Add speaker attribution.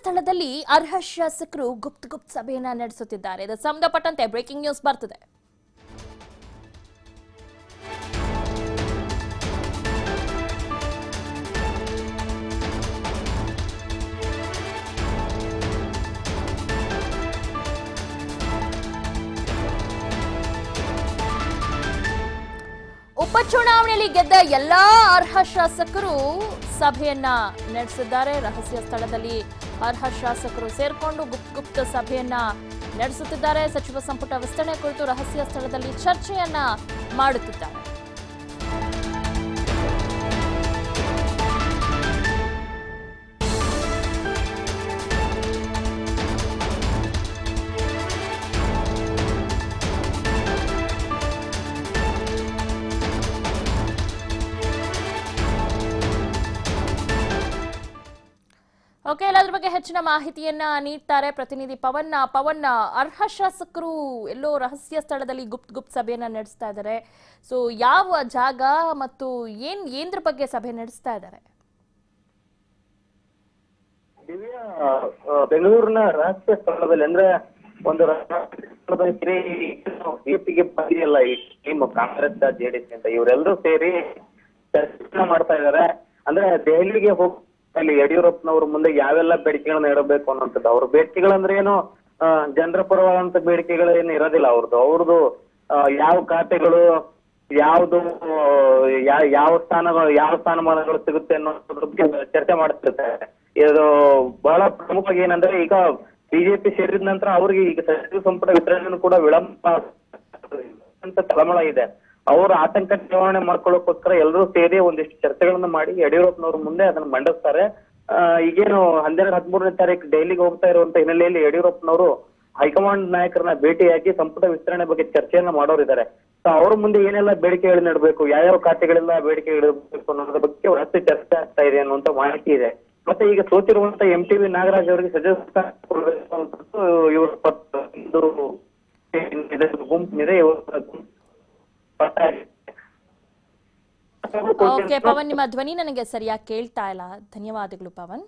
Speaker 1: ಸ್ಥಳದಲ್ಲಿ ಅರ್ಹ ಶಾಸಕರು ಗುಪ್ತ ಗುಪ್ತ ಸಭೆಯನ್ನ ನಡೆಸುತ್ತಿದ್ದಾರೆ ಇದಕ್ಕೆ ಸಂಬಂಧಪಟ್ಟಂತೆ ಬ್ರೇಕಿಂಗ್ ನ್ಯೂಸ್ ಬರ್ತಿದೆ ಉಪಚುನಾವಣೆಯಲ್ಲಿ ಗೆದ್ದ ಎಲ್ಲಾ ಅರ್ಹ ಶಾಸಕರು ಸಭೆಯನ್ನ ನಡೆಸಿದ್ದಾರೆ ರಹಸ್ಯ ಸ್ಥಳದಲ್ಲಿ ಅರ್ಹ ಶಾಸಕರು ಸೇರ್ಕೊಂಡು ಗುಪ್ತ ಗುಪ್ತ ಸಭೆಯನ್ನ ನಡೆಸುತ್ತಿದ್ದಾರೆ ಸಚಿವ ಸಂಪುಟ ವಿಸ್ತರಣೆ ಕುರಿತು ರಹಸ್ಯ ಸ್ಥಳದಲ್ಲಿ ಚರ್ಚೆಯನ್ನ ಮಾಡುತ್ತಿದ್ದಾರೆ ಓಕೆ ಎಲ್ಲದ್ರ ಬಗ್ಗೆ ಹೆಚ್ಚಿನ ಮಾಹಿತಿಯನ್ನ ನೀಡ್ತಾರೆ ಪ್ರತಿನಿಧಿ ಪವನ್ ಪವನ್ ಅರ್ಹ ಶಾಸಕರು ಎಲ್ಲೋ ರಹಸ್ಯ ಸ್ಥಳದಲ್ಲಿ ಗುಪ್ತ ಗುಪ್ತ ಸಭೆಯನ್ನ ನಡೆಸ್ತಾ ಇದ್ದಾರೆ ಸೊ ಯಾವ ಜಾಗ ಮತ್ತು ಏನ್ ಏನ್ದ್ರ ಬಗ್ಗೆ ಸಭೆ ನಡೆಸ್ತಾ ಇದ್ದಾರೆ
Speaker 2: ದಿವ್ಯಾ ಆ, ಬೆಂಗಳೂರಿನ ರಹಸ್ಯ ಸ್ಥಳದಲ್ಲಿ ಅಂದ್ರೆ ಒಂದು ರಹಸ್ಯ ಸ್ಥಳದಲ್ಲಿ ಬಿಜೆಪಿಗೆ ಬಂದಿಲ್ಲ ಈ ಟೀಮ್ ಕಾಂಗ್ರೆಸ್ ಜೆಡಿಎಸ್ ಅಂತ ಇವರೆಲ್ಲರೂ ಸೇರಿ ಚರ್ಚೆ ಮಾಡ್ತಾ ಇದಾರೆ ಅಂದ್ರೆ ದೆಹಲಿಗೆ ಹೋಗಿ ಅಲ್ಲಿ ಯಡಿಯೂರಪ್ಪನವ್ರ ಮುಂದೆ ಯಾವೆಲ್ಲ ಬೇಡಿಕೆಗಳನ್ನ ಇಡಬೇಕು ಅನ್ನೋಂಥದ್ದು ಅವ್ರ ಬೇಡಿಕೆಗಳಂದ್ರೆ ಏನು ಆ, ಜನರ ಪರವಾದಂತ ಬೇಡಿಕೆಗಳೇನು ಇರೋದಿಲ್ಲ ಅವ್ರದ್ದು ಅವ್ರದ್ದು ಆ, ಯಾವ ಖಾತೆಗಳು ಯಾವ್ದು ಯಾ- ಯಾವ ಸ್ಥಾನಗಳು ಯಾವ ಸ್ಥಾನಮಾನಗಳು ಸಿಗುತ್ತೆ ಅನ್ನೋದ್ರ ಬಗ್ಗೆ ಚರ್ಚೆ ಮಾಡ್ತಿರ್ತಾರೆ ಇದು ಬಹಳ ಪ್ರಮುಖವಾಗಿ ಏನಂದ್ರೆ ಈಗ ಬಿಜೆಪಿ ಸೇರಿದ ನಂತರ ಅವ್ರಿಗೆ ಈಗ ಸಚಿವ ಸಂಪುಟ ವಿತರಣೆನೂ ಕೂಡ ವಿಳಂಬ ಅಂತ ತಳಮಳ ಇದೆ ಅವರು ಆತಂಕ ನಿವಾರಣೆ ಮಾಡ್ಕೊಳ್ಳೋಕೋಸ್ಕರ ಎಲ್ಲರೂ ಸೇರಿ ಒಂದಿಷ್ಟು ಚರ್ಚೆಗಳನ್ನ ಮಾಡಿ ಯಡಿಯೂರಪ್ಪನವ್ರ ಮುಂದೆ ಅದನ್ನ ಮಂಡಿಸ್ತಾರೆ ಆ, ಈಗೇನು ಹನ್ನೆರಡು ಹದಿಮೂರನೇ ತಾರೀಕು ಡೈಲಿಗೆ ಹೋಗ್ತಾ ಇರುವಂತ ಹಿನ್ನೆಲೆಯಲ್ಲಿ ಯಡಿಯೂರಪ್ಪನವರು ಹೈಕಮಾಂಡ್ ನಾಯಕರನ್ನ ಭೇಟಿಯಾಗಿ ಸಂಪುಟ ವಿಸ್ತರಣೆ ಬಗ್ಗೆ ಚರ್ಚೆಯನ್ನ ಮಾಡೋರಿದ್ದಾರೆ ಸೊ ಅವ್ರ ಮುಂದೆ ಏನೆಲ್ಲ ಬೇಡಿಕೆಗಳು ನೀಡಬೇಕು ಯಾವ್ಯಾವ ಖಾತೆಗಳೆಲ್ಲ ಬೇಡಿಕೆ ಇಡಬೇಕು ಅನ್ನೋದ್ರ ಬಗ್ಗೆ ಹೊರತು ಚರ್ಚೆ ಆಗ್ತಾ ಇದೆ ಅನ್ನುವಂತ ಮಾಹಿತಿ ಇದೆ ಮತ್ತೆ ಈಗ ಸೋತಿರುವಂತ ಎಂ ಟಿ ವಿ ನಾಗರಾಜ್ ಅವರಿಗೆ ಸಚಿವ ಸ್ಥಾನ ಕೊಡ್ಬೇಕು ಅನ್ನೋದು ಇವರು ಪಟ್ಟು ಇದು ಇದೆ, ಗುಂಪಿನಿದೆ ಇವರು ಪಟ್ಟ
Speaker 1: ಓಕೆ ಪವನ್ ನಿಮ್ಮ ಧ್ವನಿ ನನಗೆ ಸರಿಯಾಗಿ ಕೇಳ್ತಾ ಇಲ್ಲ ಧನ್ಯವಾದಗಳು ಪವನ್